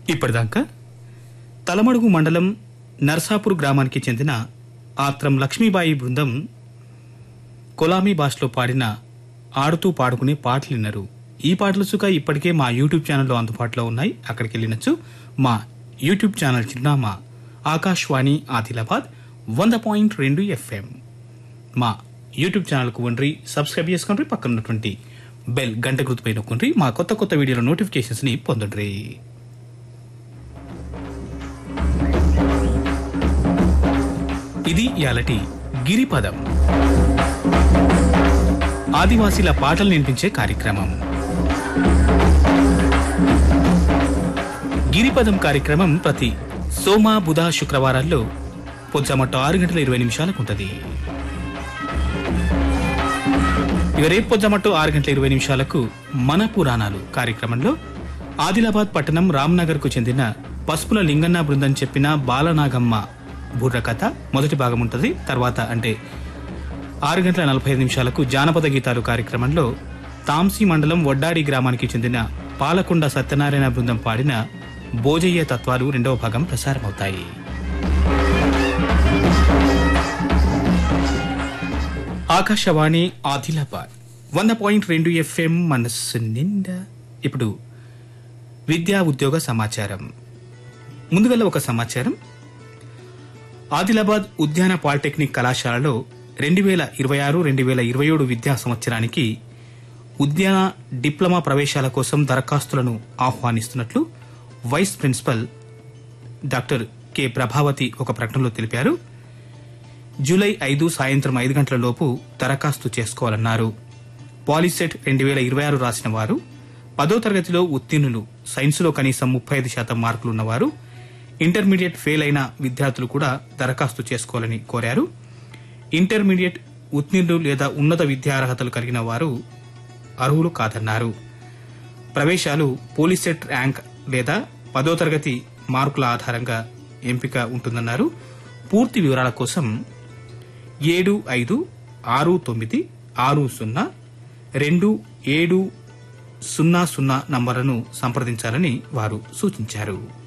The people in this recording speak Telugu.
ఇప్పటిదాకా తలమడుగు మండలం నర్సాపూర్ గ్రామానికి చెందిన ఆత్రం లక్ష్మీబాయి బృందం కొలామీ భాషలో పాడిన ఆడుతూ పాడుకునే పాటలు విన్నారు ఈ పాటలు సుఖ ఇప్పటికే మా యూట్యూబ్ ఛానల్లో అందుబాటులో ఉన్నాయి అక్కడికి వెళ్ళినచ్చు మా యూట్యూబ్ ఛానల్ చిరునామా ఆకాశవాణి ఆదిలాబాద్ వంద పాయింట్ రెండు ఎఫ్ఎం మా యూట్యూబ్ ఛానల్కు వండ్రి సబ్స్క్రైబ్ చేసుకోండి పక్కన ఉన్నటువంటి బెల్ గంట గుర్తుపై నొక్కండి మా కొత్త కొత్త వీడియోల నోటిఫికేషన్స్ ని పొందండి ఇది యాలటి గిరిపదం ఆదివాసీల పాటలు వినిపించే కార్యక్రమం గిరిపదం కార్యక్రమం ప్రతి సోమ బుధ శుక్రవారాల్లో పొద్దుమట్టు ఆరు గంటల ఇరవై నిమిషాలకు ఉంటుంది ఇక రేపు పొద్దుమట్టు ఆరు గంటల ఇరవై నిమిషాలకు మన పురాణాలు కార్యక్రమంలో ఆదిలాబాద్ పట్టణం రామ్నగర్ కు చెందిన పసుపుల లింగన్న బృందం చెప్పిన బాలనాగమ్మ బుర్ర కథ మొదటి భాగం ఉంటుంది తర్వాత అంటే ఆరు గంటల నలభై ఐదు నిమిషాలకు జానపద గీతాలు కార్యక్రమంలో తాంసీ మండలం వడ్డాడి గ్రామానికి చెందిన పాలకొండ సత్యనారాయణ బృందం పాడిన భోజయ్య తత్వాలు రెండవ భాగం ప్రసారమవుతాయి ఆకాశవాణి ఆదిలాబాద్ వంద పాయింట్ రెండు ఎఫ్ఎం మనస్సు నిండా ఇప్పుడు విద్యా ఉద్యోగ సమాచారం ముందుగల ఒక సమాచారం ఆదిలాబాద్ ఉద్యాన పాలిటెక్నిక్ కళాశాలలో రెండు వేల ఇరవై ఆరు రెండు వేల ఇరవై ఏడు విద్యా సంవత్సరానికి ఉద్యాన డిప్లొమా ప్రవేశాల కోసం దరఖాస్తులను ఆహ్వానిస్తున్నట్లు vice principal doctor K Prabhavathi ఒక ప్రకటనలో తెలిపారు జూలై ఐదు సాయంత్రం ఐదు గంటల లోపు దరఖాస్తు చేసుకోవాలన్నారు పాలిసెట్ రెండు వేల ఇరవై ఆరు రాసిన వారు పదో తరగతిలో ఉత్తీర్ణులు సైన్సులో కనీసం ముప్పై ఐదు శాతం మార్కులున్నవారు ఇంటర్మీడియట్ ఫెయిల్ అయిన విద్యార్థులు కూడా దరఖాస్తు చేసుకోవాలని కోరారు ఇంటర్మీడియట్ ఉత్తీర్ణులు లేదా ఉన్నత విద్యార్హతలు కలిగిన వారు అర్హులు కాదన్నారు ప్రవేశాలు పోలీసెట్ ర్యాంక్ లేదా పదో తరగతి మార్కుల ఆధారంగా ఎంపిక ఉంటుందన్నారు పూర్తి వివరాల కోసం ఏడు ఐదు ఆరు తొమ్మిది ఆరు సున్నా రెండు ఏడు సున్నా సున్నా నంబర్లను సంప్రదించాలని వారు సూచించారు